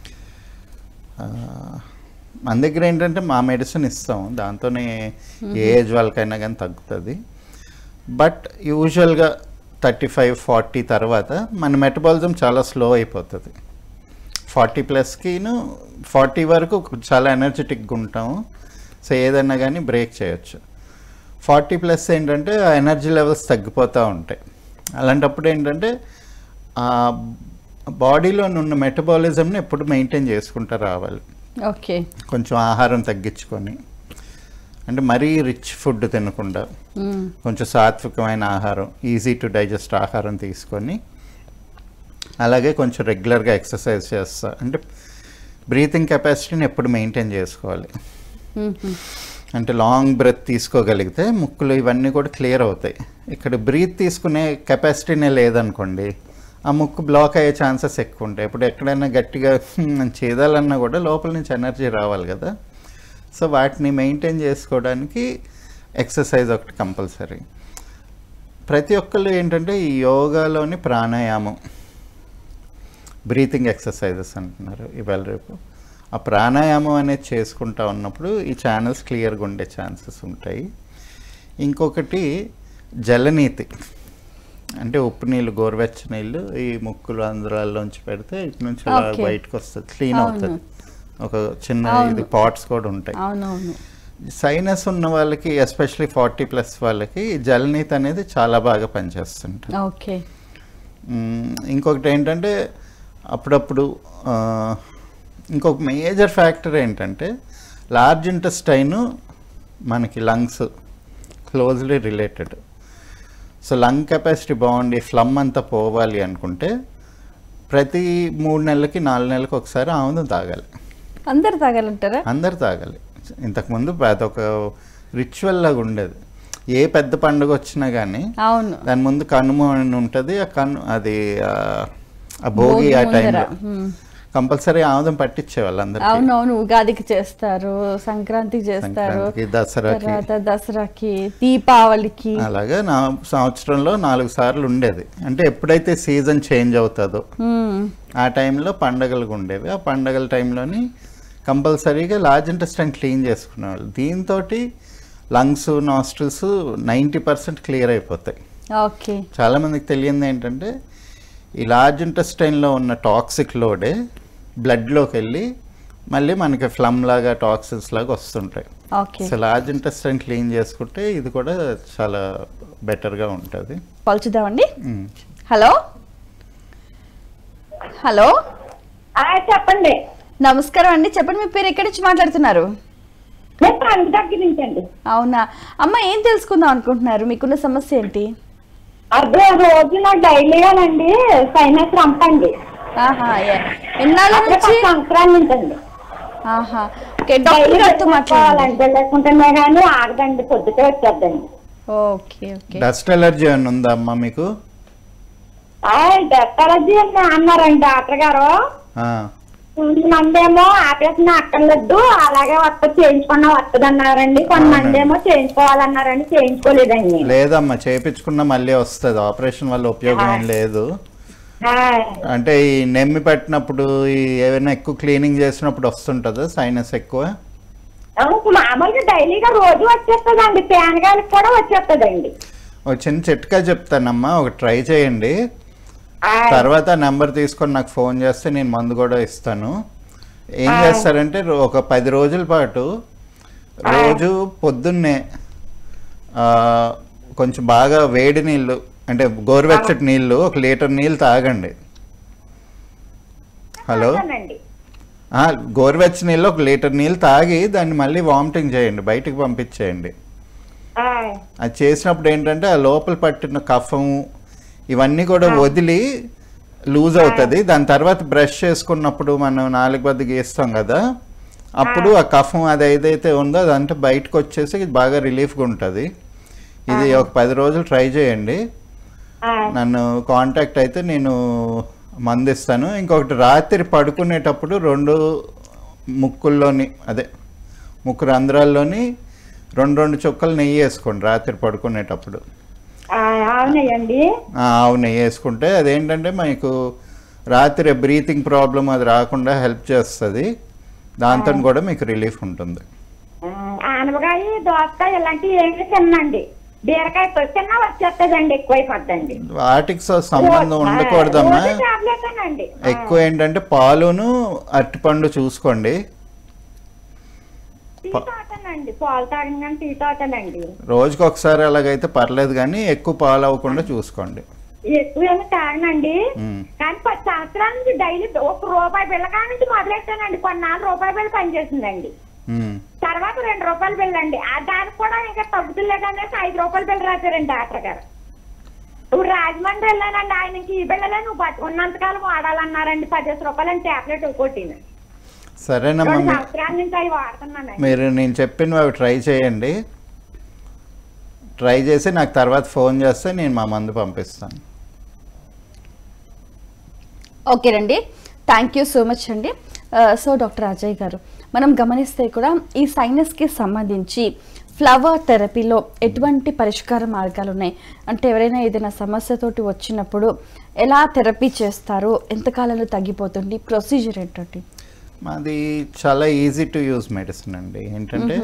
ఆ, మన దగ్గర ఏంటంటే మా మెడిసిన్ ఇస్తాం దాంతోనే ఏ ఏజ్ వాళ్ళకైనా కానీ తగ్గుతుంది బట్ యూజువల్గా థర్టీ ఫైవ్ ఫార్టీ తర్వాత మన మెటబాలిజం చాలా స్లో అయిపోతుంది ఫార్టీ ప్లస్కిను ఫార్టీ వరకు చాలా ఎనర్జెటిక్గా ఉంటాము సో ఏదైనా కానీ బ్రేక్ చేయొచ్చు ఫార్టీ ప్లస్ ఏంటంటే ఆ ఎనర్జీ లెవెల్స్ తగ్గిపోతూ ఉంటాయి అలాంటప్పుడు ఏంటంటే ఆ బాడీలో ఉన్న మెటబాలిజంని ఎప్పుడు మెయింటైన్ చేసుకుంటూ రావాలి ఓకే కొంచెం ఆహారం తగ్గించుకొని అంటే మరీ రిచ్ ఫుడ్ తినకుండా మ్మ్. కొంచెం సాత్వికమైన ఆహారం ఈజీ టు డైజెస్ట్ ఆహారం తీసుకొని అలాగే కొంచెం రెగ్యులర్గా ఎక్సర్సైజ్ చేస్తా అంటే బ్రీతింగ్ కెపాసిటీని ఎప్పుడు మెయింటైన్ చేసుకోవాలి మ్మ్. అంటే లాంగ్ బ్రెత్ తీసుకోగలిగితే ముక్కులు ఇవన్నీ కూడా క్లియర్ అవుతాయి ఇక్కడ బ్రీత్ తీసుకునే కెపాసిటీనే లేదనుకోండి ఆ ముక్కు బ్లాక్ అయ్యే ఛాన్సెస్ ఎక్కువ ఉంటాయి ఇప్పుడు ఎక్కడైనా గట్టిగా "హ్మ్" చేదాలన్నా కూడా లోపల నుంచి ఎనర్జీ రావాలి కదా సో వాటిని మెయింటైన్ చేసుకోవడానికి ఎక్సర్సైజ్ ఒకటి కంపల్సరీ ప్రతి ఒక్కళ్ళు ఏంటంటే ఈ యోగాలోని ప్రాణాయామం బ్రీతింగ్ ఎక్సర్సైజెస్ అంటున్నారు ఇవాళ రేపు ఆ ప్రాణాయామం అనేది చేసుకుంటా ఉన్నప్పుడు ఈ ఛానల్స్ క్లియర్గా ఉండే ఛాన్సెస్ ఉంటాయి ఇంకొకటి జలనీతి అంటే ఉప్పు నీళ్ళు గోరువెచ్చ నీళ్ళు ఈ ముక్కులు ఆంధ్రాల్లోంచి పెడితే ఇటు నుంచి అలా Okay. బయటకు వస్తుంది క్లీన్ అవును. అవుతుంది ఒక చిన్న అవును. ఇది పాట్స్ కూడా ఉంటాయి అవునవును సైనస్ ఉన్న వాళ్ళకి ఎస్పెషలీ ఫార్టీ ప్లస్ వాళ్ళకి ఈ జలనీతి అనేది చాలా బాగా పనిచేస్తుంటుంది ఓకే మ్మ్. ఇంకొకటి ఏంటంటే అప్పుడప్పుడు ఆ, ఇంకొక మేజర్ ఫ్యాక్టర్ ఏంటంటే లార్జ్ ఇంటెస్టైన్ మనకి lungs closely related so lung capacity బాగుండి ఫ్లమ్ అంతా పోవాలి అనుకుంటే ప్రతి మూడు నెలలకి నాలుగు నెలలకు ఒకసారి ఆముదం తాగాలి అందరు తాగాలంటారా అందరు తాగాలి ఇంతకుముందు అదొక రిచువల్ లాగా ఉండేది ఏ పెద్ద పండుగ వచ్చినా కానీ అవును దాని ముందు కనుమ అని ఉంటుంది ఆ కను అది ఆ, ఆ భోగి ఆ ముందర. టైంలో మ్మ్. కంపల్సరీ ఆముదం పట్టించేవాళ్ళు అందరికీ అవునవును ఉగాదికి చేస్తారు సంక్రాంతికి చేస్తారు సంక్రాంతికి దసరాకి తర్వాత దసరాకి దీపావళికి అలాగా నా సంవత్సరంలో నాలుగు సార్లు ఉండేది అంటే ఎప్పుడైతే సీజన్ చేంజ్ అవుతుందో మ్మ్. ఆ టైంలో పండగలు ఉండేవి ఆ పండగల టైంలోని కంపల్సరీగా లార్జ్ ఇంటెస్టైన్ క్లీన్ చేసుకునేవాళ్ళు దీంతో lungs nostrils ninety percent clear అయిపోతాయి ఓకే చాలామందికి తెలియంది ఏంటంటే ఈ లార్జ్ ఇంటెస్టైన్లో ఉన్న టాక్సిక్ లోడే బ్లడ్లోకి వెళ్ళి మళ్ళీ మనకి ఫ్లమ్ లాగా టాక్సిన్స్ లాగా వస్తుంటాయి okay so large intestine clean చేసుకుంటే ఇది కూడా చాలా బెటర్గా ఉంటుంది పలుచుదామండి హలో హలో ఆ, చెప్పండి నమస్కారం అండి చెప్పండి మీ పేరు ఎక్కడి నుంచి మాట్లాడుతున్నారు నేను పంట దగ్గర నుంచి అండి అవునా అమ్మ ఏం తెలుసుకుందాం అనుకుంటున్నారు మీకున్న సమస్య ఏంటి అదే రోజు నాకు డైలీగానండి సైనస్ రంపండి ఆహా ఏ- ఎన్నాళ్ళ అప్పుడే నుంచి పది సంవత్సరాల నుంచి అండి ఆహా ఓకే డాక్టర్ గారితో మాట్లాడాలి మాట్లాడాలంటే లేకుంటున్నా కానీ ఆగదండి పొద్దుటే వచ్చేద్దండి ఓకే ఓకే డస్ట్ ఎలర్జీ అని ఉందా అమ్మా మీకు డెక్టాలజీ అన్నారండి డాక్టర్ గారు ఆ, కొంతమంది ఏమో ఆపరేషన్ అక్కర్లేదు అలాగే వస్త చేయించుకున్నా వస్తుంది అన్నారండి కొంతమంది ఏమో చేయించుకోవాలన్నారండి చేయించుకోలేదండి లేదమ్మా చేయించుకున్నా మళ్ళీ వస్తుంది ఆపరేషన్ వల్ల ఉపయోగం ఏం లేదు ఆ, అంటే ఈ నెమ్మి పెట్టినప్పుడు ఈ ఏమైనా ఎక్కువ క్లీనింగ్ చేసినప్పుడు వస్తుంటుందా సైనస్ ఎక్కువ అవును, మామూలుగా డైలీగా రోజు వచ్చేస్తుందండి తేనగాయలకు కూడా వచ్చేస్తుందండి ఒక చిన్న చిట్కా చెప్తానమ్మా ఒక ట్రై చేయండి ఆ, తర్వాత నెంబర్ తీసుకొని నాకు ఫోన్ చేస్తే నేను మందు కూడా ఇస్తాను ఏం చేస్తారంటే రో- ఒక పది రోజుల పాటు రోజు పొద్దున్నే ఆ, కొంచెం బాగా వేడి నీళ్ళు అంటే గోరువెచ్చటి నీళ్ళు ఒక లీటర్ నీళ్ళు తాగండి హలో అవునండి. ఆ, గోరువెచ్చని నీళ్ళు ఒక లీటర్ నీళ్ళు తాగి దాన్ని మళ్ళీ వామిటింగ్ చేయండి బయటికి పంపించేయండి ఆ, అది చేసినప్పుడు ఏంటంటే ఆ లోపల పట్టిన కఫం ఇవన్నీ కూడా వదిలి లూజ్ అవుతుంది దాని తర్వాత బ్రష్ చేసుకున్నప్పుడు మనం నాలుగు బద్ద గీస్తాం కదా అప్పుడు ఆ కఫం అది ఏదైతే ఉందో అదంతా బయటకు వచ్చేసి ఇది బాగా రిలీఫ్గా ఉంటుంది ఇది ఒక పది రోజులు ట్రై చేయండి ఆ, నన్ను కాంటాక్ట్ అయితే నేను మందిస్తాను ఇంకొకటి రాత్రి పడుకునేటప్పుడు రెండు ముక్కుల్లోని అదే ముక్కు రంధ్రాల్లోని రెండు రెండు చుక్కలు నెయ్యి వేసుకోండి రాత్రి పడుకునేటప్పుడు ఆ, అవునాయండి ఆ, ఆవు నెయ్యి వేసుకుంటే అదేంటంటే మీకు రాత్రి బ్రీతింగ్ ప్రాబ్లం అది రాకుండా హెల్ప్ చేస్తుంది దాంతో కూడా మీకు రిలీఫ్ ఉంటుంది ఆ, ఆనపకాయ దోసకాయ ఇలాంటివి ఏమి తినండి బీరకాయ తిన్నా వచ్చేస్తుందండి ఎక్కువైపోద్దండి వాటికి సో సంబంధం ఉండకూడదమ్మా టాబ్లెట్ ఎక్కువ ఏంటంటే పాలును అరటిపండు చూసుకోండి టీ తాగుతానండి పాలు తాగిన కానీ టీ తాగుతానండి రోజుకి ఒకసారి అలాగైతే పర్లేదు కానీ ఎక్కువ పాలు అవ్వకుండా చూసుకోండి ఎక్కువ ఏమి తాగనండి మ్మ్. కానీ పది సంవత్సరాల నుంచి డైలీ ఒక రూపాయి బిళ్ళ కాడ నుంచి మొదలెట్టానండి కొన్నాళ్ళు రూపాయి బిళ్ళ పనిచేసిందండి ఉమ్. తర్వాత రెండు రూపాయలు బిల్ అండి ఆ దానికి కూడా ఇంకా తగ్గుతులేదు అనేసి ఐదు రూపాయలు బిల్ రాశారండి డాక్టర్ గారు ఇప్పుడు రాజమండ్రి వెళ్ళానండి ఆయనకి ఈ బిళ్ళలే నువ్వు బతుకున్నంతకాలం వాడాలన్నారండి పదిహేను రూపాయలు అని టాబ్లెట్ ఒక్కొట్టిన సరేనమ్మా రెండు మీ- సంవత్సరాల నుంచి అవి వాడుతున్నానండి మీరు నేను చెప్పినవి అవి ట్రై చేయండి ట్రై చేసి నాకు తర్వాత ఫోన్ చేస్తే నేను మా మందు పంపిస్తాను ఓకేనండి థ్యాంక్ యూ సో మచ్ అండి సో డాక్టర్ అజయ్ గారు మనం గమనిస్తే కూడా ఈ సైనస్కి సంబంధించి ఫ్లవర్ థెరపీలో ఎటువంటి పరిష్కార మార్గాలు ఉన్నాయి అంటే ఎవరైనా ఏదైనా సమస్యతోటి వచ్చినప్పుడు ఎలా థెరపీ చేస్తారు ఎంతకాలంలో తగ్గిపోతుంది ప్రొసీజర్ ఏంటండి మాది చాలా ఈజీ టు యూజ్ మెడిసిన్ అండి ఏంటంటే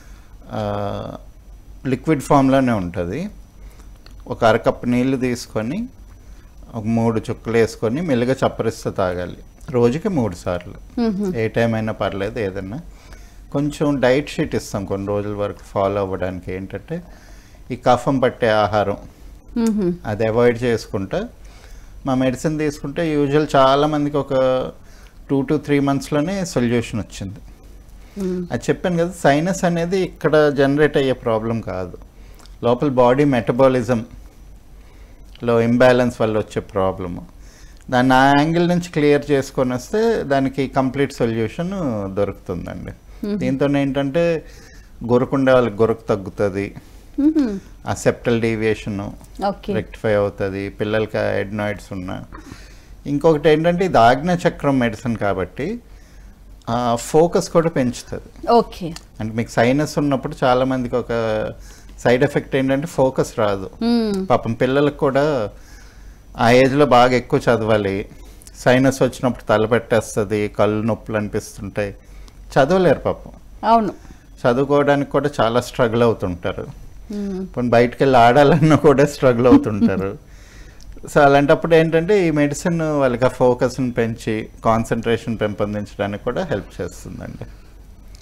లిక్విడ్ ఫామ్లోనే ఉంటుంది ఒక అరకప్పు నీళ్లు తీసుకొని ఒక మూడు చుక్కలు వేసుకొని మెల్లిగా చప్పరిస్తూ తాగాలి రోజుకి మూడు సార్లు ఏ టైం అయినా పర్లేదు ఏదన్నా కొంచెం డైట్ షీట్ ఇస్తాం కొన్ని రోజుల వరకు ఫాలో అవ్వడానికి ఏంటంటే ఈ కఫం పట్టే ఆహారం మ్మ్హ. అది అవాయిడ్ చేసుకుంటా మా మెడిసిన్ తీసుకుంటే యూజువల్ చాలా మందికి ఒక టూ టు త్రీ మంత్స్లోనే సొల్యూషన్ వచ్చింది మ్మ్. అది చెప్పాను కదా సైనస్ అనేది ఇక్కడ జనరేట్ అయ్యే ప్రాబ్లం కాదు లోపల బాడీ మెటబాలిజంలో ఇంబ్యాలెన్స్ వల్ల వచ్చే ప్రాబ్లము దాన్ని ఆ యాంగిల్ నుంచి క్లియర్ చేసుకొని వస్తే దానికి కంప్లీట్ సొల్యూషన్ దొరుకుతుందండి దీంతో ఏంటంటే గొరుకుండే వాళ్ళకి గొరకు తగ్గుతుంది మ్మ్హ. ఆ సెప్టల్ డీవియేషన్ ఓకే రెక్టిఫై అవుతుంది పిల్లలకి ఎడ్నాయిడ్స్ ఉన్నా ఇంకొకటి ఏంటంటే ఇది ఆజ్ఞా చక్రం మెడిసిన్ కాబట్టి ఫోకస్ కూడా పెంచుతుంది ఓకే అంటే మీకు సైనస్ ఉన్నప్పుడు చాలా మందికి ఒక సైడ్ ఎఫెక్ట్ ఏంటంటే ఫోకస్ రాదు మ్మ్. పాపం పిల్లలకు కూడా ఆ ఏజ్లో బాగా ఎక్కువ చదవాలి సైనస్ వచ్చినప్పుడు తల పెట్టేస్తుంది కళ్ళు నొప్పులు అనిపిస్తుంటాయి చదవలేరు పాపం అవును చదువుకోవడానికి కూడా చాలా స్ట్రగుల్ అవుతుంటారు మ్మ్. ఇప్పుడు బయటికి వెళ్ళి ఆడాలన్నా కూడా స్ట్రగుల్ అవుతుంటారు సో అలాంటప్పుడు ఏంటంటే ఈ మెడిసిన్ వాళ్ళకి ఆ ఫోకస్ని పెంచి కాన్సన్ట్రేషన్ పెంపొందించడానికి కూడా హెల్ప్ చేస్తుందండి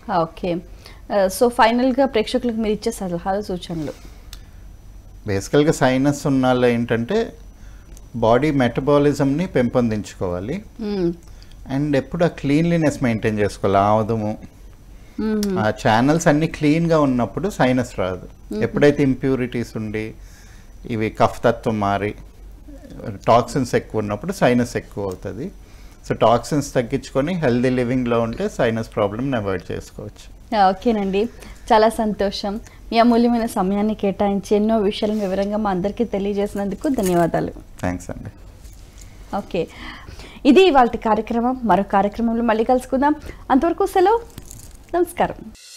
ఓకే సో ఫైనల్గా ప్రేక్షకులకు మీరు ఇచ్చే సలహాలు సూచనలు బేసికల్గా సైనస్ ఉన్న వాళ్ళు ఏంటంటే బాడీ మెటబాలిజంని పెంపొందించుకోవాలి మ్మ్. అండ్ ఎప్పుడు ఆ క్లీన్లీనెస్ మెయింటైన్ చేసుకోవాలి ఆముదము మ్మ్. ఆ ఛానల్స్ అన్ని క్లీన్గా ఉన్నప్పుడు సైనస్ రాదు ఎప్పుడైతే ఇంప్యూరిటీస్ ఉండి ఇవి కఫ్ తత్వం మారి టాక్సిన్స్ ఎక్కువ ఉన్నప్పుడు సైనస్ ఎక్కువ అవుతుంది సో టాక్సిన్స్ తగ్గించుకొని హెల్దీ లివింగ్లో ఉంటే సైనస్ ప్రాబ్లమ్ని అవాయిడ్ చేసుకోవచ్చు ఓకేనండి చాలా సంతోషం మీ అమూల్యమైన సమయాన్ని కేటాయించి ఎన్నో విషయాలను వివరంగా మా అందరికీ తెలియజేసినందుకు ధన్యవాదాలు థ్యాంక్స్ అండి ఓకే ఇది ఇవాళ కార్యక్రమం మరో కార్యక్రమంలో మళ్ళీ కలుసుకుందాం అంతవరకు సెలవు నమస్కారం